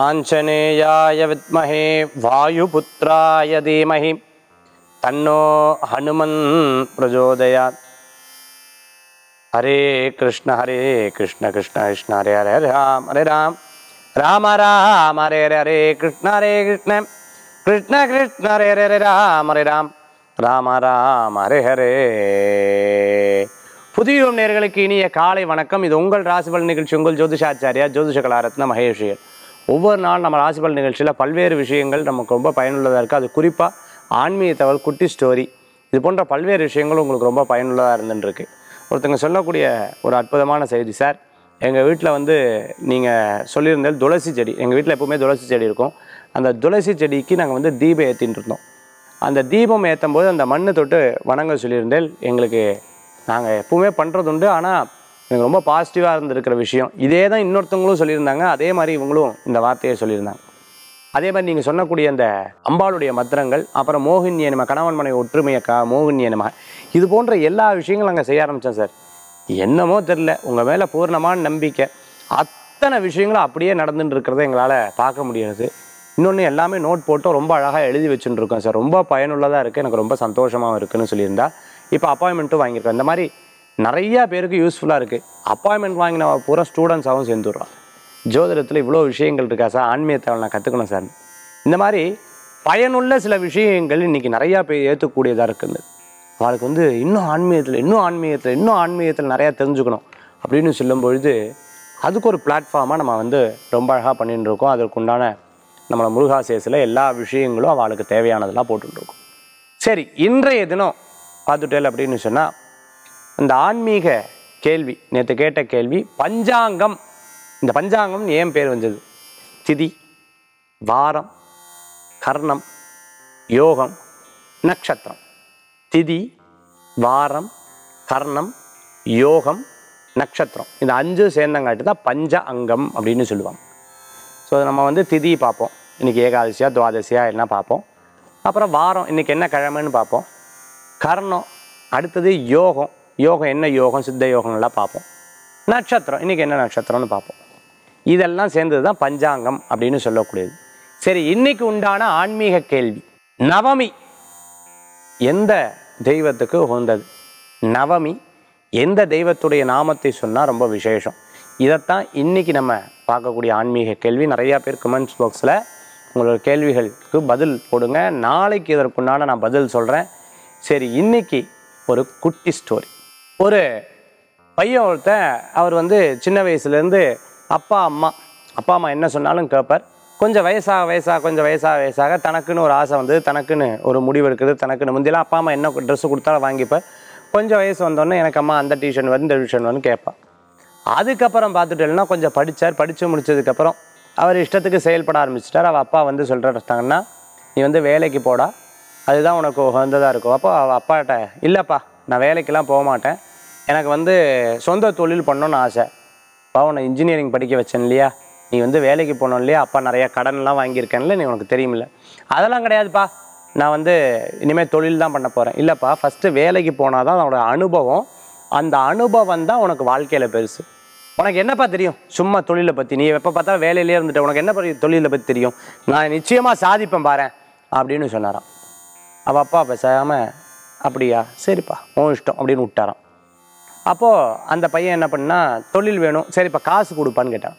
ஆஞ்சநேயாய வித்மஹே வாயுபுத்ராய தீமஹி தன்னோ ஹனுமன் பிரஜோதயாத் ஹரே கிருஷ்ண ஹரே கிருஷ்ண கிருஷ்ண கிருஷ்ண ஹரே ஹரே ஹரே ராம் ஹரே ராம் ராம ராம் ஹரே ஹரே ஹரே கிருஷ்ண ஹரே கிருஷ்ண கிருஷ்ண கிருஷ்ண ஹரே ஹரே ஹரே ராம் ஹரே ராம் ராம ராம் ஹரே ஹரே புதிய நேர்களுக்கு இனிய காலை வணக்கம் இது உங்கள் ராசிபல் நிகழ்ச்சி உங்கள் ஜோதிஷாச்சாரியா ஜோதிஷ கலாரத்ன மகேஷியர் ஒவ்வொரு நாள் நம்ம ராசிபல் நிகழ்ச்சியில் பல்வேறு விஷயங்கள் நமக்கு ரொம்ப பயனுள்ளதாக இருக்குது அது குறிப்பாக ஆன்மீக தகவல் குட்டி ஸ்டோரி இது போன்ற பல்வேறு விஷயங்கள் உங்களுக்கு ரொம்ப பயனுள்ளதாக இருந்துருக்கு ஒருத்தங்க சொல்லக்கூடிய ஒரு அற்புதமான செய்தி சார் எங்கள் வீட்டில் வந்து நீங்கள் சொல்லியிருந்தேன் துளசி செடி எங்கள் வீட்டில் எப்பவுமே துளசி செடி இருக்கும் அந்த துளசி செடிக்கு நாங்கள் வந்து தீபம் ஏற்றின்னு இருந்தோம் அந்த தீபம் ஏற்றும் போது அந்த மண்ணை தொட்டு வணங்க சொல்லியிருந்தேன் எங்களுக்கு நாங்கள் எப்பவுமே பண்ணுறது உண்டு ஆனால் எனக்கு ரொம்ப பாசிட்டிவாக இருந்திருக்கிற விஷயம் இதே தான் இன்னொருத்தவங்களும் சொல்லியிருந்தாங்க அதே மாதிரி இவங்களும் இந்த வார்த்தையை சொல்லியிருந்தாங்க அதே மாதிரி நீங்கள் சொன்னக்கூடிய அந்த அம்பாளுடைய மந்திரங்கள் அப்புறம் மோகினிய நம்ம கணவன் மனைவி ஒற்றுமையை கா மோகினிய நம்ம இது போன்ற எல்லா விஷயங்களும் நாங்கள் செய்ய ஆரம்பித்தோம் சார் என்னமோ தெரில உங்கள் மேலே பூர்ணமான நம்பிக்கை அத்தனை விஷயங்களும் அப்படியே நடந்துட்டு இருக்கிறத எங்களால் பார்க்க முடியாது இன்னொன்று எல்லாமே நோட் போட்டு ரொம்ப அழகாக எழுதி வச்சுட்டு இருக்கோம் சார் ரொம்ப பயனுள்ளதாக இருக்குது எனக்கு ரொம்ப சந்தோஷமாகவும் இருக்குன்னு சொல்லியிருந்தா இப்போ அப்பாயின்மெண்ட்டும் வாங்கியிருக்கோம் இந்த மாதிரி நிறையா பேருக்கு யூஸ்ஃபுல்லாக இருக்குது அப்பாயின்மெண்ட் வாங்கின பூரா ஸ்டூடெண்ட்ஸாகவும் சேர்ந்துடுறான் ஜோதிடத்தில் இவ்வளோ விஷயங்கள் இருக்கா சார் ஆன்மீகத்தை நான் கற்றுக்கணும் சார் இந்த மாதிரி பயனுள்ள சில விஷயங்கள் இன்றைக்கி நிறையா பேர் ஏற்றுக்கூடியதாக இருக்குது அவளுக்கு வந்து இன்னும் ஆன்மீகத்தில் இன்னும் ஆன்மீகத்தில் இன்னும் ஆன்மீகத்தில் நிறையா தெரிஞ்சுக்கணும் அப்படின்னு சொல்லும் பொழுது அதுக்கு ஒரு பிளாட்ஃபார்மாக நம்ம வந்து ரொம்ப அழகாக பண்ணிட்டு இருக்கோம் அதற்கு உண்டான நம்மளை முருகாசேஸில் எல்லா விஷயங்களும் அவளுக்கு தேவையானதெல்லாம் போட்டுருக்கோம் சரி இன்றைய தினம் பார்த்துட்டேல் அப்படின்னு சொன்னால் இந்த ஆன்மீக கேள்வி நேற்று கேட்ட கேள்வி பஞ்சாங்கம் இந்த பஞ்சாங்கம் ஏன் பேர் வந்தது திதி வாரம் கர்ணம் யோகம் நட்சத்திரம் திதி வாரம் கர்ணம் யோகம் நட்சத்திரம் இந்த அஞ்சு சேர்ந்தங்காட்டி தான் பஞ்ச அங்கம் அப்படின்னு சொல்லுவாங்க ஸோ நம்ம வந்து திதி பார்ப்போம் இன்றைக்கி ஏகாதசியா துவாதசியா என்ன பார்ப்போம் அப்புறம் வாரம் இன்றைக்கி என்ன கிழமைன்னு பார்ப்போம் கர்ணம் அடுத்தது யோகம் யோகம் என்ன யோகம் சித்த யோகம்லாம் பார்ப்போம் நட்சத்திரம் இன்றைக்கி என்ன நட்சத்திரம்னு பார்ப்போம் இதெல்லாம் சேர்ந்தது தான் பஞ்சாங்கம் அப்படின்னு சொல்லக்கூடியது சரி இன்னைக்கு உண்டான ஆன்மீக கேள்வி நவமி எந்த தெய்வத்துக்கு உகந்தது நவமி எந்த தெய்வத்துடைய நாமத்தை சொன்னால் ரொம்ப விசேஷம் இதைத்தான் இன்னைக்கு நம்ம பார்க்கக்கூடிய ஆன்மீக கேள்வி நிறையா பேர் கமெண்ட்ஸ் பாக்ஸில் உங்களோட கேள்விகளுக்கு பதில் போடுங்க நாளைக்கு இதற்குண்டான நான் பதில் சொல்கிறேன் சரி இன்னைக்கு ஒரு குட்டி ஸ்டோரி ஒரு பையன் ஒருத்தன் அவர் வந்து சின்ன வயசுலேருந்து அப்பா அம்மா அப்பா அம்மா என்ன சொன்னாலும் கேட்பார் கொஞ்சம் வயசாக வயசாக கொஞ்சம் வயசாக வயசாக தனக்குன்னு ஒரு ஆசை வந்து தனக்குன்னு ஒரு முடிவு இருக்குது தனக்குன்னு முந்தியெல்லாம் அப்பா அம்மா என்ன ட்ரெஸ்ஸு கொடுத்தாலும் வாங்கிப்பார் கொஞ்சம் வயசு வந்தோடனே எனக்கு அம்மா அந்த டியூஷன் வரும் இந்த டியூஷன் வரும்னு கேட்பான் அதுக்கப்புறம் பார்த்துட்டேன்னா கொஞ்சம் படித்தார் படித்து முடிச்சதுக்கப்புறம் அவர் இஷ்டத்துக்கு செயல்பட ஆரம்பிச்சிட்டார் அவள் அப்பா வந்து சொல்கிறாங்கன்னா நீ வந்து வேலைக்கு போடா அதுதான் உனக்கு உகந்ததாக இருக்கும் அப்போ அவள் அப்பாட்ட இல்லைப்பா நான் வேலைக்கெல்லாம் போக மாட்டேன் எனக்கு வந்து சொந்த தொழில் பண்ணணும்னு ஆசை அப்பா உன்னை இன்ஜினியரிங் படிக்க வச்சேன் இல்லையா நீ வந்து வேலைக்கு போனோம் இல்லையா அப்பா நிறைய கடன்லாம் வாங்கியிருக்கேன்ல நீ உனக்கு தெரியுமில்ல அதெல்லாம் கிடையாதுப்பா நான் வந்து இனிமேல் தொழில் தான் பண்ண போகிறேன் இல்லைப்பா ஃபஸ்ட்டு வேலைக்கு போனால் தான் அதோட அனுபவம் அந்த அனுபவம் தான் உனக்கு வாழ்க்கையில் பெருசு உனக்கு என்னப்பா தெரியும் சும்மா தொழிலை பற்றி நீ எப்போ பார்த்தாலும் வேலையிலே இருந்துட்ட உனக்கு என்ன பற்றி தொழிலை பற்றி தெரியும் நான் நிச்சயமாக சாதிப்பேன் பாரேன் அப்படின்னு சொன்னாராம் அவள் அப்பா பேசாமல் அப்படியா சரிப்பா உன் இஷ்டம் அப்படின்னு விட்டாராம் அப்போது அந்த பையன் என்ன பண்ணா தொழில் வேணும் சரிப்பா காசு கொடுப்பான்னு கேட்டான்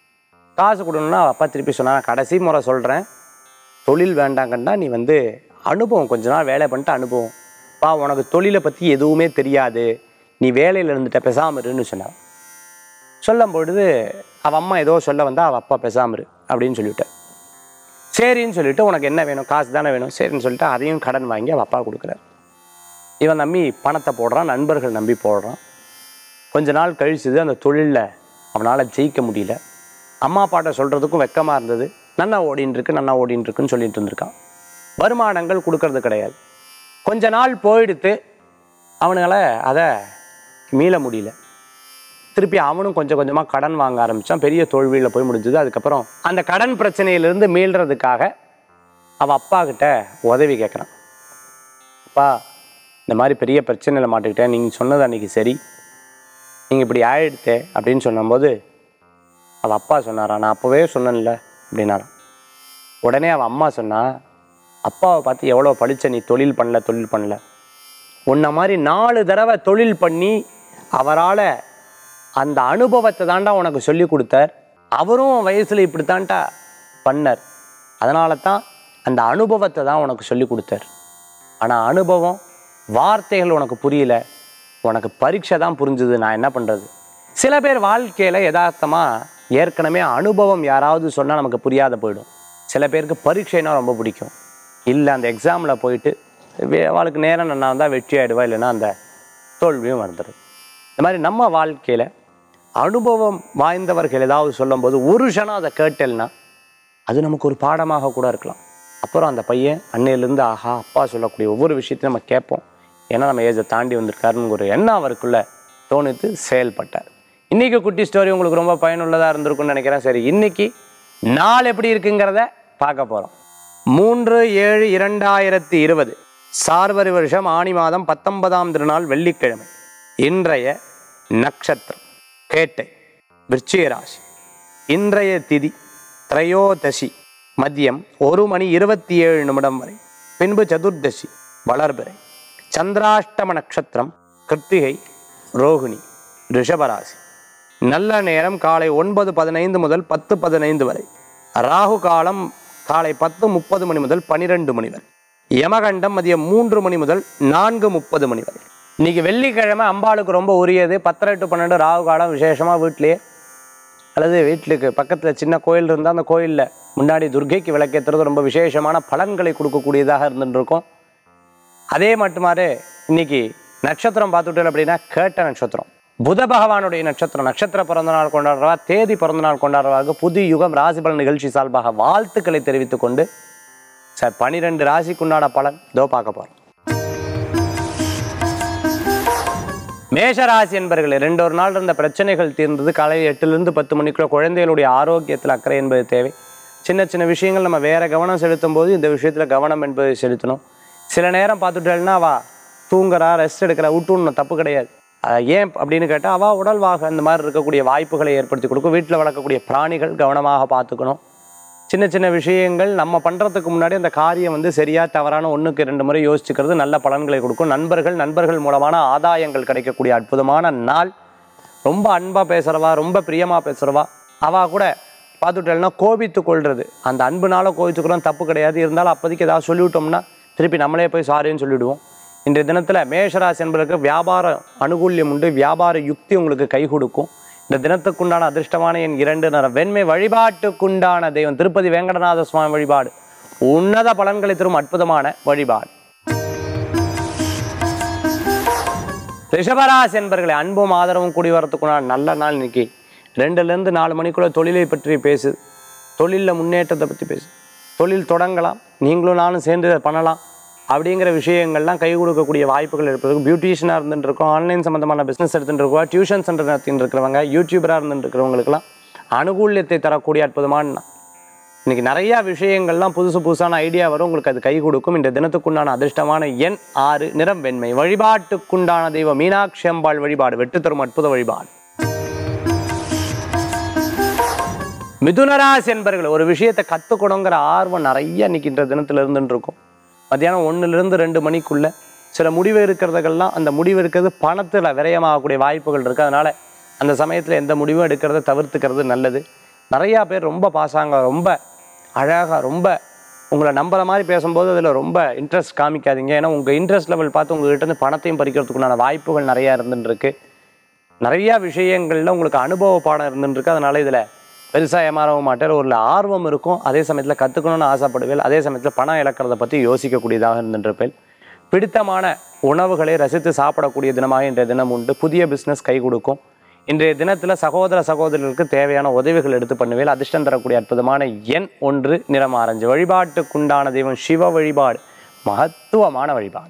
காசு கொடுணுன்னா அவள் அப்பா திருப்பி சொன்னா கடைசி முறை சொல்கிறேன் தொழில் வேண்டாங்கன்னா நீ வந்து அனுபவம் கொஞ்ச நாள் வேலை பண்ணிட்டு அனுபவம் பா உனக்கு தொழிலை பற்றி எதுவுமே தெரியாது நீ வேலையில் இருந்துட்ட பேசாம இருன்னு சொன்னான் சொல்லும் பொழுது அவள் அம்மா ஏதோ சொல்ல வந்தா அவள் அப்பா பேசாம இரு அப்படின்னு சொல்லிவிட்டார் சரின்னு சொல்லிட்டு உனக்கு என்ன வேணும் காசு தானே வேணும் சரின்னு சொல்லிட்டு அதையும் கடன் வாங்கி அவள் அப்பா கொடுக்குறார் இவன் நம்பி பணத்தை போடுறான் நண்பர்கள் நம்பி போடுறான் கொஞ்ச நாள் கழிச்சது அந்த தொழிலில் அவனால் ஜெயிக்க முடியல அம்மா அப்பாட்ட சொல்கிறதுக்கும் வெக்கமாக இருந்தது நன்னா ஓடின்னு இருக்கு நன்னா ஓடின்னு இருக்குன்னு சொல்லிட்டு இருந்திருக்கான் வருமானங்கள் கொடுக்கறது கிடையாது கொஞ்ச நாள் போயிடுத்து அவனுங்களை அதை மீள முடியல திருப்பி அவனும் கொஞ்சம் கொஞ்சமாக கடன் வாங்க ஆரம்பித்தான் பெரிய தோல்வியில் போய் முடிஞ்சது அதுக்கப்புறம் அந்த கடன் பிரச்சனையிலிருந்து மீள்றதுக்காக அவள் அப்பா கிட்ட உதவி கேட்குறான் அப்பா இந்த மாதிரி பெரிய பிரச்சனையில் மாட்டிக்கிட்டேன் நீங்கள் சொன்னது அன்றைக்கி சரி நீங்கள் இப்படி ஆயிடுத்தே அப்படின்னு சொன்னபோது அவள் அப்பா சொன்னாரா நான் அப்போவே சொன்னேன்ல அப்படின்னாராம் உடனே அவன் அம்மா சொன்னா அப்பாவை பார்த்து எவ்வளோ படிச்ச நீ தொழில் பண்ணல தொழில் பண்ணல உன்ன மாதிரி நாலு தடவை தொழில் பண்ணி அவரால் அந்த அனுபவத்தை தாண்டா உனக்கு சொல்லி கொடுத்தார் அவரும் வயசில் இப்படித்தான்டா பண்ணார் அதனால தான் அந்த அனுபவத்தை தான் உனக்கு சொல்லி கொடுத்தார் ஆனால் அனுபவம் வார்த்தைகள் உனக்கு புரியல உனக்கு பரீட்சை தான் புரிஞ்சுது நான் என்ன பண்ணுறது சில பேர் வாழ்க்கையில் யதார்த்தமாக ஏற்கனவே அனுபவம் யாராவது சொன்னால் நமக்கு புரியாத போயிடும் சில பேருக்கு பரீட்சைனா ரொம்ப பிடிக்கும் இல்லை அந்த எக்ஸாமில் போயிட்டு வே- அவளுக்கு நேரம் நல்லா இருந்தால் வெற்றி ஆகிடுவா இல்லைன்னா அந்த தோல்வியும் வந்துடுது இந்த மாதிரி நம்ம வாழ்க்கையில் அனுபவம் வாய்ந்தவர்கள் ஏதாவது சொல்லும்போது ஒரு க்ஷணம் அதை கேட்டல்னா அது நமக்கு ஒரு பாடமாக கூட இருக்கலாம் அப்புறம் அந்த பையன் அன்னையிலேருந்து ஆஹா அப்பா சொல்லக்கூடிய ஒவ்வொரு விஷயத்தையும் நம்ம கேட்போம் ஏன்னா நம்ம ஏஜை தாண்டி வந்திருக்காருன்னு ஒரு எண்ணம் அவருக்குள்ள தோணித்து செயல்பட்டார் இன்னைக்கு குட்டி ஸ்டோரி உங்களுக்கு ரொம்ப பயனுள்ளதாக இருந்திருக்கும்னு நினைக்கிறேன் சரி இன்னைக்கு நாள் எப்படி இருக்குங்கிறத பார்க்க போகிறோம் மூன்று ஏழு இரண்டாயிரத்தி இருபது சார்வரி வருஷம் ஆணி மாதம் பத்தொன்பதாம் திருநாள் வெள்ளிக்கிழமை இன்றைய நட்சத்திரம் கேட்டை விருச்சிக ராசி இன்றைய திதி திரையோதசி மதியம் ஒரு மணி இருபத்தி ஏழு நிமிடம் வரை பின்பு சதுர்தசி வளர்பிறை சந்திராஷ்டம நட்சத்திரம் கிருத்திகை ரோகிணி ரிஷபராசி நல்ல நேரம் காலை ஒன்பது பதினைந்து முதல் பத்து பதினைந்து வரை ராகு காலம் காலை பத்து முப்பது மணி முதல் பனிரெண்டு மணி வரை யமகண்டம் மதியம் மூன்று மணி முதல் நான்கு முப்பது மணி வரை இன்னைக்கு வெள்ளிக்கிழமை அம்பாளுக்கு ரொம்ப உரியது பத்தரை டு பன்னெண்டு ராகு காலம் விசேஷமாக வீட்டிலேயே அல்லது வீட்டுக்கு பக்கத்தில் சின்ன கோயில் இருந்தால் அந்த கோயிலில் முன்னாடி துர்க்கைக்கு விளக்கேற்றுறது ரொம்ப விசேஷமான பலன்களை கொடுக்கக்கூடியதாக இருந்துட்டு இருக்கும் அதே மட்டுமாறு இன்னைக்கு நட்சத்திரம் பார்த்துட்டோம் அப்படின்னா கேட்ட நட்சத்திரம் புத பகவானுடைய நட்சத்திரம் நட்சத்திர பிறந்த நாள் கொண்டாடுறவா தேதி பிறந்த நாள் கொண்டாடுறவாக புது யுகம் ராசிபலன் நிகழ்ச்சி சார்பாக வாழ்த்துக்களை தெரிவித்துக் கொண்டு சார் பனிரெண்டு ராசிக்குண்டான பலன் இதோ பார்க்க போறோம் மேஷராசி என்பர்களே ரெண்டு ஒரு நாள் இருந்த பிரச்சனைகள் தீர்ந்தது காலையில் எட்டுலேருந்து பத்து மணிக்குள்ள குழந்தைகளுடைய ஆரோக்கியத்தில் அக்கறை என்பது தேவை சின்ன சின்ன விஷயங்கள் நம்ம வேற கவனம் செலுத்தும் போது இந்த விஷயத்தில் கவனம் என்பதை செலுத்தணும் சில நேரம் பார்த்துட்டேன்னா அவ தூங்குறா ரெஸ்ட் எடுக்கிறா விட்டுணும் தப்பு கிடையாது அஹ் ஏன் அப்படின்னு கேட்டால் அவள் உடல்வாக இந்த மாதிரி இருக்கக்கூடிய வாய்ப்புகளை ஏற்படுத்தி கொடுக்கும் வீட்டில் வளர்க்கக்கூடிய பிராணிகள் கவனமாக பார்த்துக்கணும் சின்ன சின்ன விஷயங்கள் நம்ம பண்ணுறதுக்கு முன்னாடி அந்த காரியம் வந்து சரியா தவறான ஒன்றுக்கு ரெண்டு முறை யோசிச்சுக்கிறது நல்ல பலன்களை கொடுக்கும் நண்பர்கள் நண்பர்கள் மூலமான ஆதாயங்கள் கிடைக்கக்கூடிய அற்புதமான நாள் ரொம்ப அன்பாக பேசுகிறவா ரொம்ப பிரியமாக பேசுகிறவா அவள் கூட பார்த்துட்டேன்னா கோபித்து கொள்வது அந்த அன்புனால கோபித்துக்கிறோம் தப்பு கிடையாது இருந்தாலும் அப்போதைக்கு ஏதாவது சொல்லிவிட்டோம்னா திருப்பி நம்மளே போய் சாரின்னு சொல்லிவிடுவோம் இன்றைய தினத்தில் மேஷராசி என்பதற்கு வியாபார அனுகூல்யம் உண்டு வியாபார யுக்தி உங்களுக்கு கை கொடுக்கும் இந்த தினத்துக்குண்டான அதிர்ஷ்டமான என் இரண்டு நிற வெண்மை வழிபாட்டுக்குண்டான தெய்வம் திருப்பதி வேங்கடநாத சுவாமி வழிபாடு உன்னத பலன்களை தரும் அற்புதமான வழிபாடு ரிஷபராசி என்பர்களை அன்பும் ஆதரவும் கூடி வரத்துக்குண்டான நல்ல நாள் இன்னைக்கு ரெண்டுலேருந்து நாலு மணிக்குள்ள தொழிலை பற்றி பேசு தொழிலில் முன்னேற்றத்தை பற்றி பேசு தொழில் தொடங்கலாம் நீங்களும் நானும் சேர்ந்து இதை பண்ணலாம் அப்படிங்கிற விஷயங்கள்லாம் கை கொடுக்கக்கூடிய வாய்ப்புகள் இருப்பதற்கு பியூட்டிஷியனாக இருந்துட்டு இருக்கோம் ஆன்லைன் சம்மந்தமான பிஸ்னஸ் எடுத்துட்டு இருக்கோம் டியூஷன் சென்டர் நடத்திட்டு இருக்கிறவங்க யூடியூபராக இருந்துட்டு இருக்கிறவங்களுக்குலாம் அனுகூல்யத்தை தரக்கூடிய அற்புதமான நாள். இன்னைக்கு நிறையா விஷயங்கள்லாம் புதுசு புதுசான ஐடியா வரும் உங்களுக்கு அது கை கொடுக்கும் இந்த தினத்துக்குண்டான அதிர்ஷ்டமான எண் ஆறு நிறம் வெண்மை வழிபாட்டுக்குண்டான தெய்வம் மீனாட்சி அம்பாள் வழிபாடு வெட்டு தரும் அற்புத வழிபாடு மிதுனராசி என்பர்கள் ஒரு விஷயத்தை கற்றுக்கணுங்கிற ஆர்வம் நிறைய இன்னைக்கு இந்த தினத்துல இருந்துட்டு இருக்கும் மத்தியானம் ஒன்றுலேருந்து ரெண்டு மணிக்குள்ள சில முடிவு இருக்கிறதுக்கெல்லாம் அந்த முடிவு இருக்கிறது பணத்தில் விரயமாகக்கூடிய வாய்ப்புகள் இருக்குது அதனால் அந்த சமயத்தில் எந்த முடிவும் எடுக்கிறத தவிர்த்துக்கிறது நல்லது நிறையா பேர் ரொம்ப பாசாங்க ரொம்ப அழகாக ரொம்ப உங்களை நம்புற மாதிரி பேசும்போது அதில் ரொம்ப இன்ட்ரெஸ்ட் காமிக்காதீங்க ஏன்னா உங்கள் இன்ட்ரெஸ்ட் லெவல் பார்த்து உங்ககிட்ட இருந்து பணத்தையும் பறிக்கிறதுக்குண்டான வாய்ப்புகள் நிறையா இருந்துட்டு இருக்கு நிறையா விஷயங்கள்ல உங்களுக்கு அனுபவ பாடம் இருந்துட்டு இருக்கு அதனால இதில் பெருசாக ஏமாறவும் மாட்டேன் ஒரு ஆர்வம் இருக்கும் அதே சமயத்தில் கற்றுக்கணும்னு ஆசைப்படுவேன் அதே சமயத்தில் பணம் இழக்கிறத பற்றி யோசிக்கக்கூடியதாக இருந்துருப்பேன் பிடித்தமான உணவுகளை ரசித்து சாப்பிடக்கூடிய தினமாக இன்றைய தினம் உண்டு புதிய பிஸ்னஸ் கை கொடுக்கும் இன்றைய தினத்தில் சகோதர சகோதரர்களுக்கு தேவையான உதவிகள் எடுத்து பண்ணுவேன் அதிர்ஷ்டம் தரக்கூடிய அற்புதமான எண் ஒன்று நிறம் ஆரஞ்சு வழிபாட்டுக்குண்டான தெய்வம் சிவ வழிபாடு மகத்துவமான வழிபாடு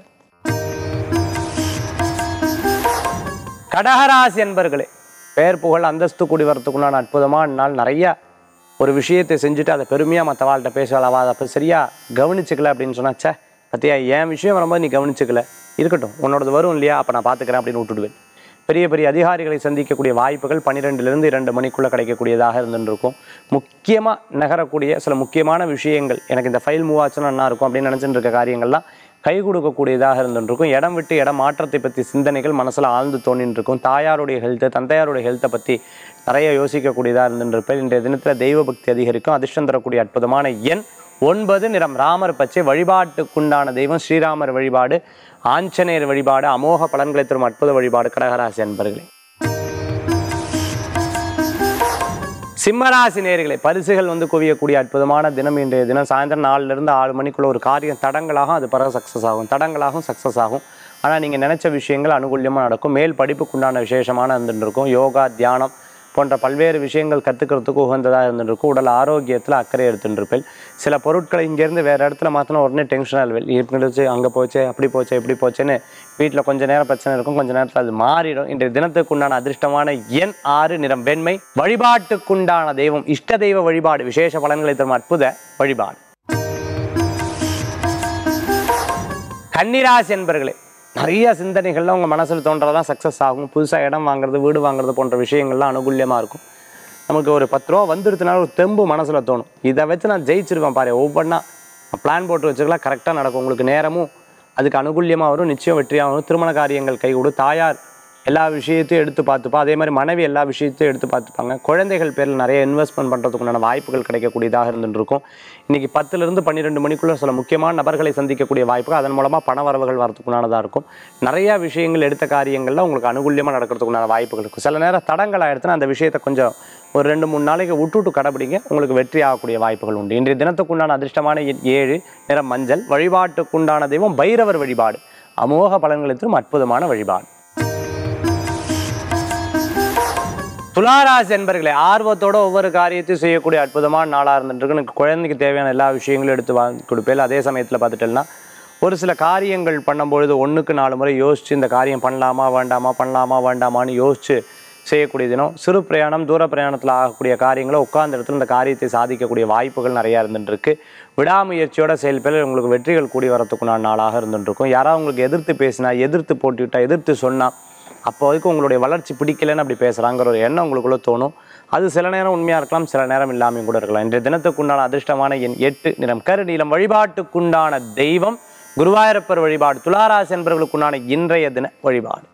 கடகராசி என்பர்களே பேர் புகழ் அந்தஸ்து கூடி வரத்துக்குண்டான அற்புதமான நாள் நிறைய ஒரு விஷயத்தை செஞ்சுட்டு அதை பெருமையாக மற்றவாள்கிட்ட பேசலாம் அவள் அதை அப்போ சரியாக கவனிச்சுக்கல அப்படின்னு சொன்னா ச்சே பத்தியா என் விஷயம் வரும்போது நீ கவனிச்சுக்கல இருக்கட்டும் உன்னோடது வரும் இல்லையா அப்போ நான் பார்த்துக்கிறேன் அப்படின்னு விட்டுடுவேன் பெரிய பெரிய அதிகாரிகளை சந்திக்கக்கூடிய வாய்ப்புகள் பன்னிரெண்டுலேருந்து இரண்டு மணிக்குள்ளே கிடைக்கக்கூடியதாக இருந்துருக்கும் முக்கியமாக நகரக்கூடிய சில முக்கியமான விஷயங்கள் எனக்கு இந்த ஃபைல் மூவ் ஆச்சுன்னா நல்லா இருக்கும் அப்படின்னு நினச்சிட்டு இருக்க காரியங்கள்லாம் கை கொடுக்கக்கூடியதாக இருந்துருக்கும் இடம் விட்டு இடம் மாற்றத்தை பற்றி சிந்தனைகள் மனசில் ஆழ்ந்து தோணின்னு இருக்கும் தாயாருடைய ஹெல்த்து தந்தையாருடைய ஹெல்த்தை பற்றி நிறைய யோசிக்கக்கூடியதாக இருந்துருப்பேன் இன்றைய தினத்தில் தெய்வ பக்தி அதிகரிக்கும் அதிர்ஷ்டம் தரக்கூடிய அற்புதமான எண் ஒன்பது நிறம் ராமர் பச்சை வழிபாட்டுக்குண்டான தெய்வம் ஸ்ரீராமர் வழிபாடு ஆஞ்சநேயர் வழிபாடு அமோக பலன்களை தரும் அற்புத வழிபாடு கடகராசி அன்பர்களே சிம்மராசி நேர்களை பரிசுகள் வந்து குவியக்கூடிய அற்புதமான தினம் இன்றைய தினம் சாயந்தரம் நாலுல இருந்து ஆறு மணிக்குள்ள ஒரு காரியம் தடங்களாகும் அது பிறகு சக்ஸஸ் ஆகும் தடங்களாகும் சக்ஸஸ் ஆகும் ஆனால் நீங்கள் நினைச்ச விஷயங்கள் அனுகூல்யமாக நடக்கும் மேல் படிப்புக்குண்டான விசேஷமான இருந்துட்டு இருக்கும் யோகா தியானம் போன்ற பல்வேறு விஷயங்கள் கற்றுக்கிறதுக்கு உகந்ததாக இருந்துருக்கும் உடல் ஆரோக்கியத்தில் அக்கறை எடுத்துட்டு இருப்பேன் சில பொருட்களை இங்கேருந்து வேறு இடத்துல மாற்றினா உடனே டென்ஷன் ஆகுவேன் இப்படி அங்கே போச்சு அப்படி போச்சு இப்படி போச்சுன்னு வீட்டில் கொஞ்ச நேரம் பிரச்சனை இருக்கும் கொஞ்ச நேரத்தில் அது மாறிடும் இன்றைய தினத்துக்கு உண்டான அதிர்ஷ்டமான எண் ஆறு நிறம் வெண்மை வழிபாட்டுக்குண்டான தெய்வம் இஷ்ட தெய்வ வழிபாடு விசேஷ பலன்களை தரும் அற்புத வழிபாடு கன்னிராசி என்பர்களே நிறைய சிந்தனைகள்லாம் உங்கள் மனசில் தோன்றதான் சக்ஸஸ் ஆகும் புதுசாக இடம் வாங்குறது வீடு வாங்குறது போன்ற விஷயங்கள்லாம் அனுகூல்யமாக இருக்கும் நமக்கு ஒரு பத்து ரூபா வந்துடுதுனால ஒரு தெம்பு மனசில் தோணும் இதை வச்சு நான் ஜெயிச்சிருவேன் பாரு ஒவ்வொன்றா பிளான் போட்டு வச்சுக்கலாம் கரெக்டாக நடக்கும் உங்களுக்கு நேரமும் அதுக்கு அனுகூல்யமாக வரும் நிச்சயம் வெற்றியாக வரும் திருமண காரியங்கள் கைகூடு தாயார் எல்லா விஷயத்தையும் எடுத்து பார்த்துப்பா அதே மாதிரி மனைவி எல்லா விஷயத்தையும் எடுத்து பார்த்துப்பாங்க குழந்தைகள் பேரில் நிறைய இன்வெஸ்ட்மெண்ட் பண்ணுறதுக்குண்டான வாய்ப்புகள் கிடைக்கக்கூடியதாக இருந்துட்டு இருக்கும் இன்றைக்கி பத்துலேருந்து பன்னிரெண்டு மணிக்குள்ள சில முக்கியமான நபர்களை சந்திக்கக்கூடிய வாய்ப்புகள் அதன் மூலமாக பண வரவுகள் வரதுக்குண்டானதாக இருக்கும் நிறையா விஷயங்கள் எடுத்த காரியங்களில் உங்களுக்கு அனுகூல்யமாக நடக்கிறதுக்குண்டான வாய்ப்புகள் இருக்கும் சில நேரம் தடங்கள் ஆயிடுச்சுன்னா அந்த விஷயத்தை கொஞ்சம் ஒரு ரெண்டு மூணு நாளைக்கு விட்டுவிட்டு கடைபிடிங்க உங்களுக்கு வெற்றி ஆகக்கூடிய வாய்ப்புகள் உண்டு இன்றைய தினத்துக்குண்டான அதிர்ஷ்டமான எண் ஏழு நிறம் மஞ்சள் வழிபாட்டுக்குண்டான தெய்வம் பைரவர் வழிபாடு அமோக பலன்களை தரும் அற்புதமான வழிபாடு துளாராசி என்பர்களே ஆர்வத்தோட ஒவ்வொரு காரியத்தையும் செய்யக்கூடிய அற்புதமான நாளாக இருந்துட்டு எனக்கு குழந்தைக்கு தேவையான எல்லா விஷயங்களும் எடுத்து வாங்கி கொடுப்பேன் அதே சமயத்தில் பார்த்துட்டேன்னா ஒரு சில காரியங்கள் பண்ணும்பொழுது ஒன்றுக்கு நாலு முறை யோசித்து இந்த காரியம் பண்ணலாமா வேண்டாமா பண்ணலாமா வேண்டாமான்னு யோசித்து செய்யக்கூடிய தினம் சிறு பிரயாணம் தூர பிரயாணத்தில் ஆகக்கூடிய காரியங்களை உட்கார்ந்த இடத்துல இந்த காரியத்தை சாதிக்கக்கூடிய வாய்ப்புகள் நிறையா இருந்துட்டுருக்கு விடாமுயற்சியோட செயல்பட உங்களுக்கு வெற்றிகள் கூடி வரத்துக்குண்டான நாளாக இருந்துட்டுருக்கும் யாராவது உங்களுக்கு எதிர்த்து பேசினா எதிர்த்து போட்டுவிட்டா எதிர்த்து சொன்னால் அப்போ வரைக்கும் உங்களுடைய வளர்ச்சி பிடிக்கலன்னு அப்படி பேசுகிறாங்கிற ஒரு எண்ணம் உங்களுக்குள்ள தோணும் அது சில நேரம் உண்மையாக இருக்கலாம் சில நேரம் இல்லாமையும் கூட இருக்கலாம் இன்றைய தினத்துக்குண்டான அதிர்ஷ்டமான எண் எட்டு நிறம் கருநீலம் வழிபாட்டுக்குண்டான தெய்வம் குருவாயூரப்பர் வழிபாடு துளாராசி என்பவர்களுக்குண்டான இன்றைய தின வழிபாடு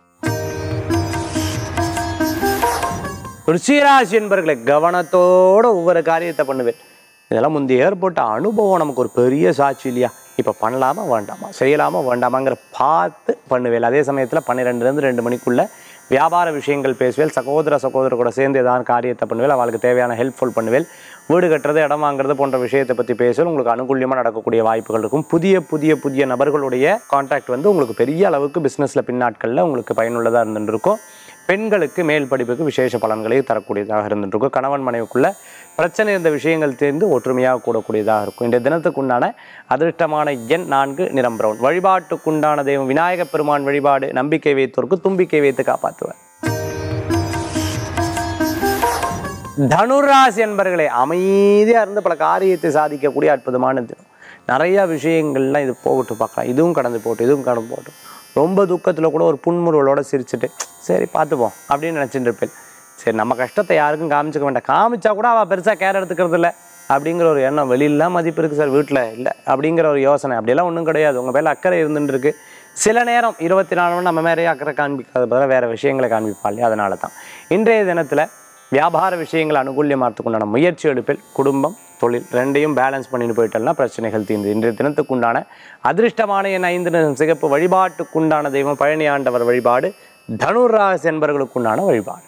ருச்சிராசி என்பர்களை கவனத்தோட ஒவ்வொரு காரியத்தை பண்ணுவேன் இதெல்லாம் முந்தைய ஏற்பட்ட அனுபவம் நமக்கு ஒரு பெரிய சாட்சி இல்லையா இப்போ பண்ணலாமா வேண்டாமா செய்யலாமா வேண்டாமாங்கிற பார்த்து பண்ணுவேன் அதே சமயத்தில் பன்னிரெண்டுலேருந்து ரெண்டு மணிக்குள்ள வியாபார விஷயங்கள் பேசுவேல் சகோதர சகோதரர் கூட சேர்ந்து ஏதாவது காரியத்தை பண்ணுவேல் அவளுக்கு தேவையான ஹெல்ப்ஃபுல் பண்ணுவேல் வீடு கட்டுறது இடம் வாங்குறது போன்ற விஷயத்தை பற்றி பேசுவேல் உங்களுக்கு அனுகூலியமாக நடக்கக்கூடிய வாய்ப்புகள் இருக்கும் புதிய புதிய புதிய நபர்களுடைய கான்டாக்ட் வந்து உங்களுக்கு பெரிய அளவுக்கு பிஸ்னஸில் பின்னாட்களில் உங்களுக்கு பயனுள்ளதாக இருந்துட்டு இருக்கும் பெண்களுக்கு மேல் படிப்புக்கு விசேஷ பலன்களை தரக்கூடியதாக இருந்துட்டு இருக்கும் கணவன் மனைவிக்குள்ள பிரச்சனை இருந்த விஷயங்கள் தெரிந்து ஒற்றுமையாக கூடக்கூடியதாக இருக்கும் இந்த தினத்துக்குண்டான அதிர்ஷ்டமான எண் நான்கு நிறம் பிரவுன் வழிபாட்டுக்குண்டான தெய்வம் விநாயகப் பெருமான் வழிபாடு நம்பிக்கை வைத்தோருக்கு தும்பிக்கை வைத்து காப்பாற்றுவார் தனுராசி என்பர்களே அமைதியாக இருந்து பல காரியத்தை சாதிக்கக்கூடிய அற்புதமான தினம் நிறைய விஷயங்கள்லாம் இது போகட்டும் பார்க்கலாம் இதுவும் கடந்து போட்டு இதுவும் கடந்து போட்டும் ரொம்ப துக்கத்தில் கூட ஒரு புன்முறுவலோட சிரிச்சுட்டு சரி பார்த்துப்போம் அப்படின்னு நினச்சிட்டு இருப்பேன் சரி நம்ம கஷ்டத்தை யாருக்கும் காமிச்சிக்க வேண்டாம் காமிச்சா கூட அவள் பெருசாக கேர் எடுத்துக்கிறது இல்லை அப்படிங்கிற ஒரு எண்ணம் வெளியிலாம் மதிப்பு இருக்குது சார் வீட்டில் இல்லை அப்படிங்கிற ஒரு யோசனை அப்படியெல்லாம் ஒன்றும் கிடையாது உங்கள் மேலே அக்கறை இருந்துட்டு இருக்கு சில நேரம் இருபத்தி நாலு மணி நம்ம மேலேயே அக்கறை காண்பிக்காத பதிலாக வேறு விஷயங்களை காண்பிப்பா இல்லையா அதனால தான் இன்றைய தினத்தில் வியாபார விஷயங்கள் அனுகூல்யமாகறதுக்குண்டான முயற்சி எடுப்பில் குடும்பம் தொழில் ரெண்டையும் பேலன்ஸ் பண்ணிட்டு போயிட்டோம்னா பிரச்சனைகள் தீர்ந்து இன்றைய தினத்துக்குண்டான அதிர்ஷ்டமான என் ஐந்து நிறம் சிகப்பு வழிபாட்டுக்குண்டான தெய்வம் பழனி ஆண்டவர் வழிபாடு தனுராசி என்பவர்களுக்குண்டான வழிபாடு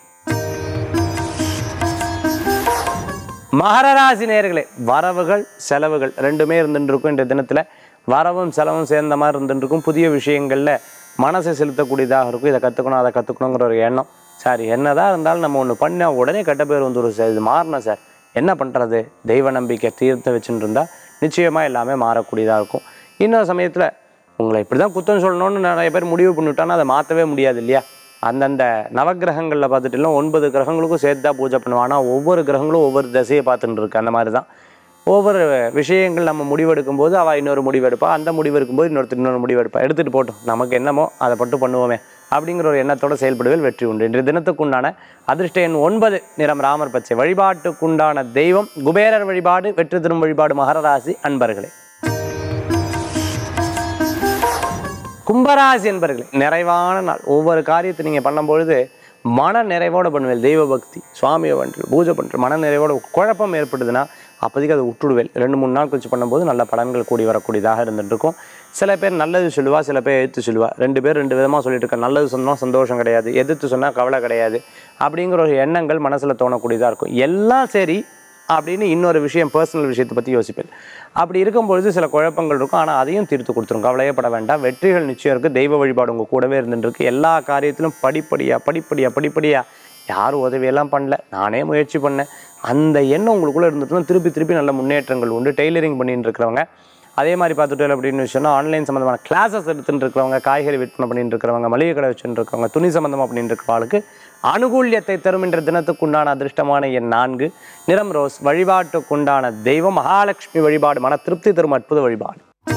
மகர ராசி நேயர்களே வரவுகள் செலவுகள் ரெண்டுமே இருந்துட்டு இருக்கும் இன்றைய தினத்தில் வரவும் செலவும் சேர்ந்த மாதிரி இருந்துட்டு இருக்கும் புதிய விஷயங்களில் மனசை செலுத்தக்கூடியதாக இருக்கும் இதை கற்றுக்கணும் அதை கற்றுக்கணுங்கிற ஒரு எண்ணம் சார் என்னதான் இருந்தாலும் நம்ம ஒன்று பண்ண உடனே கெட்ட பேர் வந்துடும் சார் இது மாறணும் சார் என்ன பண்ணுறது தெய்வ நம்பிக்கை தீர்த்து வச்சுட்டு இருந்தால் நிச்சயமாக எல்லாமே மாறக்கூடியதாக இருக்கும் இன்னொரு சமயத்தில் உங்களை இப்படி தான் குத்தம் சொல்லணும்னு நிறைய பேர் முடிவு பண்ணிவிட்டாங்கன்னா அதை மாற்றவே முடியாது இல்லையா அந்தந்த நவக்கிரகங்களில் பார்த்துட்டுலாம் ஒன்பது கிரகங்களுக்கும் சேர்த்து தான் பூஜை பண்ணுவாங்க ஆனால் ஒவ்வொரு கிரகங்களும் ஒவ்வொரு திசையை பார்த்துட்டு இருக்கு அந்த மாதிரி தான் ஒவ்வொரு விஷயங்கள் நம்ம முடிவெடுக்கும் போது அவள் இன்னொரு முடிவெடுப்பா அந்த முடிவு எடுக்கும்போது இன்னொருத்தர் இன்னொரு முடிவெடுப்பா எடுத்துகிட்டு போட்டோம் நமக்கு என்னமோ அதை மட்டும் பண்ணுவோமே அப்படிங்கிற ஒரு எண்ணத்தோட செயல்படுவதில் வெற்றி உண்டு இன்றைய தினத்துக்குண்டான அதிர்ஷ்ட எண் ஒன்பது நிறம் ராமர் பச்சை வழிபாட்டுக்குண்டான தெய்வம் குபேரர் வழிபாடு வெற்றி தரும் வழிபாடு மகர ராசி அன்பர்களே கும்பராசி என்பர்களே நிறைவான நாள் ஒவ்வொரு காரியத்தை நீங்கள் பண்ணும்பொழுது மன நிறைவோட பண்ணுவேன் தெய்வ பக்தி சுவாமியை பண்ணுறது பூஜை பண்ணுற மன நிறைவோட குழப்பம் ஏற்படுதுன்னா அப்போதைக்கு அதை விட்டுடுவேன் ரெண்டு மூணு நாள் கழிச்சு பண்ணும்போது நல்ல பலன்கள் கூடி வரக்கூடியதாக இருந்துட்டு இருக்கும் சில பேர் நல்லது சொல்லுவா சில பேர் எதிர்த்து சொல்லுவா ரெண்டு பேர் ரெண்டு விதமாக சொல்லிட்டு இருக்கா நல்லது சொன்னால் சந்தோஷம் கிடையாது எதிர்த்து சொன்னால் கவலை கிடையாது அப்படிங்கிற ஒரு எண்ணங்கள் மனசில் தோணக்கூடியதாக இருக்கும் எல்லாம் சரி அப்படின்னு இன்னொரு விஷயம் பர்சனல் விஷயத்தை பற்றி யோசிப்பேன் அப்படி இருக்கும்பொழுது சில குழப்பங்கள் இருக்கும் ஆனால் அதையும் தீர்த்து கொடுத்துரும் கவலையப்பட வேண்டாம் வெற்றிகள் நிச்சயம் இருக்குது தெய்வ வழிபாடு உங்கள் கூடவே இருந்துருக்கு எல்லா காரியத்திலும் படிப்படியாக படிப்படியாக படிப்படியாக யாரும் உதவியெல்லாம் பண்ணல நானே முயற்சி பண்ணேன் அந்த எண்ணம் உங்களுக்குள்ளே இருந்துட்டுனா திருப்பி திருப்பி நல்ல முன்னேற்றங்கள் உண்டு டெய்லரிங் பண்ணிட்டு இருக்கிறவங்க அதே மாதிரி பார்த்துட்டு அப்படின்னு சொன்னால் ஆன்லைன் சம்மந்தமான கிளாஸஸ் எடுத்துட்டு இருக்கிறவங்க காய்கறி விற்பனை பண்ணிட்டு இருக்கிறவங்க மளிகை கடை வச்சுட்டு இருக்கிறவங்க துணி சம்மந்தமாக பண்ணிட்டு இருக்கிறவங்களுக்கு அனுகூல்யத்தை தரும் என்ற தினத்துக்குண்டான அதிர்ஷ்டமான எண் நான்கு நிறம் ரோஸ் வழிபாட்டுக்குண்டான தெய்வம் மகாலட்சுமி வழிபாடு மன திருப்தி தரும் அற்புத வழிபாடு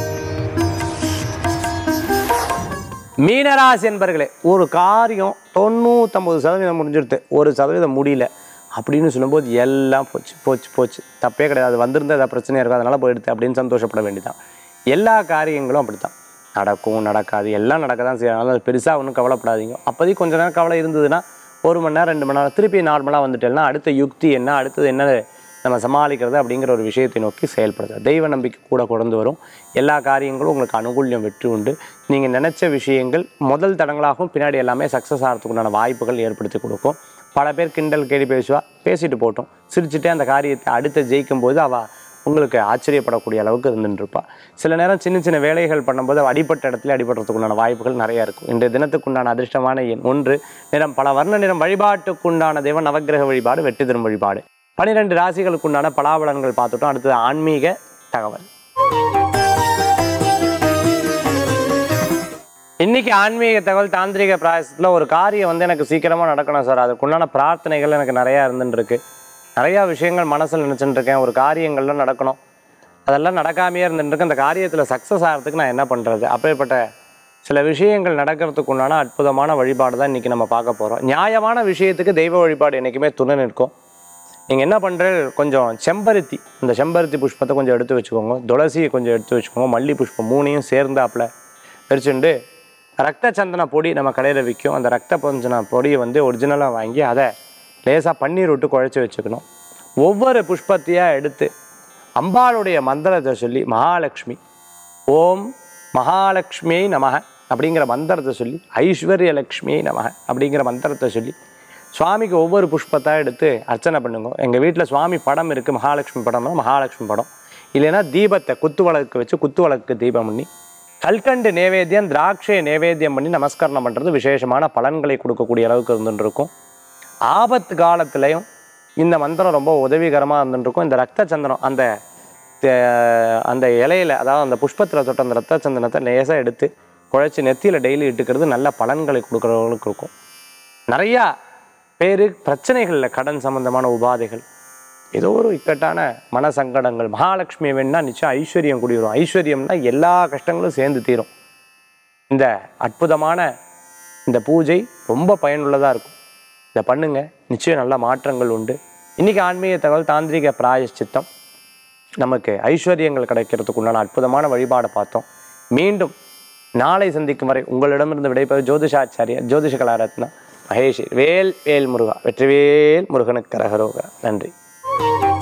மீனராசி என்பர்களே ஒரு காரியம் தொண்ணூத்தொம்பது சதவீதம் முடிஞ்சிருது ஒரு சதவீதம் முடியல அப்படின்னு சொல்லும்போது எல்லாம் போச்சு போச்சு போச்சு தப்பே கிடையாது அது வந்திருந்தா ஏதாவது பிரச்சனையாக இருக்கும் அதனால் போயிடுது அப்படின்னு சந்தோஷப்பட வேண்டியதான் எல்லா காரியங்களும் அப்படி தான் நடக்கும் நடக்காது எல்லாம் நடக்க தான் செய்யணும் அதனால பெருசாக ஒன்றும் கவலைப்படாதீங்க அப்போதைக்கு கொஞ்ச நேரம் கவலை இருந்ததுன்னா ஒரு மணி நேரம் ரெண்டு மணி நேரம் திருப்பி நார்மலாக வந்துட்டேன்னா அடுத்த யுக்தி என்ன அடுத்தது என்ன நம்ம சமாளிக்கிறது அப்படிங்கிற ஒரு விஷயத்தை நோக்கி செயல்படுது தெய்வ நம்பிக்கை கூட கொண்டு வரும் எல்லா காரியங்களும் உங்களுக்கு அனுகூல்யம் வெற்றி உண்டு நீங்கள் நினச்ச விஷயங்கள் முதல் தடங்களாகவும் பின்னாடி எல்லாமே சக்ஸஸ் ஆகிறதுக்குண்டான வாய்ப்புகள் ஏற்படுத்தி கொடுக்கும் பல பேர் கிண்டல் கேலி பேசுவா பேசிட்டு போட்டோம் சிரிச்சுட்டே அந்த காரியத்தை அடுத்து ஜெயிக்கும் போது அவள் உங்களுக்கு ஆச்சரியப்படக்கூடிய அளவுக்கு இருந்துருப்பா சில நேரம் சின்ன சின்ன வேலைகள் பண்ணும்போது அவ அடிப்பட்ட இடத்துல அடிபடுறதுக்குண்டான வாய்ப்புகள் நிறைய இருக்கும் இன்றைய தினத்துக்குண்டான அதிர்ஷ்டமான எண் ஒன்று நிறம் பல வர்ண நிறம் வழிபாட்டுக்குண்டான தெய்வ நவக்கிரக வழிபாடு வெற்றி தரும் வழிபாடு பனிரெண்டு ராசிகளுக்குண்டான பலாபலன்கள் பார்த்துட்டோம் அடுத்தது ஆன்மீக தகவல் இன்னைக்கு ஆன்மீக தகவல் தாந்திரிக பிராயசத்தில் ஒரு காரியம் வந்து எனக்கு சீக்கிரமாக நடக்கணும் சார் அதுக்குண்டான பிரார்த்தனைகள் எனக்கு நிறையா இருந்துட்டு இருக்கு நிறையா விஷயங்கள் மனசில் நினச்சிட்டு இருக்கேன் ஒரு காரியங்கள்லாம் நடக்கணும் அதெல்லாம் நடக்காமையே இருந்துட்டு இருக்கு அந்த காரியத்தில் சக்ஸஸ் ஆகிறதுக்கு நான் என்ன பண்ணுறது அப்பேற்பட்ட சில விஷயங்கள் நடக்கிறதுக்கு உண்டான அற்புதமான வழிபாடு தான் இன்றைக்கி நம்ம பார்க்க போகிறோம் நியாயமான விஷயத்துக்கு தெய்வ வழிபாடு என்றைக்குமே துணை நிற்கும் நீங்கள் என்ன பண்ணுறது கொஞ்சம் செம்பருத்தி இந்த செம்பருத்தி புஷ்பத்தை கொஞ்சம் எடுத்து வச்சுக்கோங்க துளசியை கொஞ்சம் எடுத்து வச்சுக்கோங்க மல்லி புஷ்பம் மூணையும் சேர்ந்தாப்புல பிரிச்சுண்டு ரத்த சந்தன பொடி நம்ம கடையில் விற்கும் அந்த ரத்த பஞ்சன பொடியை வந்து ஒரிஜினலாக வாங்கி அதை லேசாக பன்னீர் விட்டு குழச்சி வச்சுக்கணும் ஒவ்வொரு புஷ்பத்தையாக எடுத்து அம்பாளுடைய மந்திரத்தை சொல்லி மகாலட்சுமி ஓம் மகாலட்சுமியை நமக அப்படிங்கிற மந்திரத்தை சொல்லி ஐஸ்வர்ய லக்ஷ்மியை நமக அப்படிங்கிற மந்திரத்தை சொல்லி சுவாமிக்கு ஒவ்வொரு புஷ்பத்தை எடுத்து அர்ச்சனை பண்ணுங்க எங்கள் வீட்டில் சுவாமி படம் இருக்குது மகாலட்சுமி படம்னா மகாலட்சுமி படம் இல்லைன்னா தீபத்தை குத்து விளக்கு வச்சு குத்து விளக்கு தீபம் பண்ணி கல்கண்டு நேவேத்தியம் திராட்சை நேவேத்தியம் பண்ணி நமஸ்கரணம் பண்ணுறது விசேஷமான பலன்களை கொடுக்கக்கூடிய அளவுக்கு இருந்துட்டு இருக்கும் ஆபத்து காலத்துலேயும் இந்த மந்திரம் ரொம்ப உதவிகரமாக இருந்துட்டு இருக்கும் இந்த ரத்த சந்தனம் அந்த தே- அந்த இலையில அதாவது அந்த புஷ்பத்தில் தொட்ட அந்த ரத்த சந்தனத்தை லேசாக எடுத்து குழைச்சி நெத்தியில் டெய்லி இட்டுக்கிறது நல்ல பலன்களை கொடுக்குறவங்களுக்கு இருக்கும் நிறையா பேர் பிரச்சனைகளில் கடன் சம்பந்தமான உபாதைகள் ஏதோ ஒரு இக்கட்டான மன சங்கடங்கள் மகாலட்சுமி வேணும்னா நிச்சயம் ஐஸ்வர்யம் கூடி வரும் ஐஸ்வர்யம்னா எல்லா கஷ்டங்களும் சேர்ந்து தீரும் இந்த அற்புதமான இந்த பூஜை ரொம்ப பயனுள்ளதாக இருக்கும் இதை பண்ணுங்க நிச்சயம் நல்ல மாற்றங்கள் உண்டு இன்றைக்கி ஆன்மீக தகவல் தாந்திரிக பிராயஷ்சித்தம் நமக்கு ஐஸ்வர்யங்கள் கிடைக்கிறதுக்கு உண்டான அற்புதமான வழிபாடை பார்த்தோம் மீண்டும் நாளை சந்திக்கும் வரை உங்களிடமிருந்து விடைபெறும் ஜோதிஷாச்சாரியா ஜோதிஷ கலாரத்னா மகேஷ் வேல் வேல் முருகா வெற்றிவேல் முருகனுக்கு கரகரோக நன்றி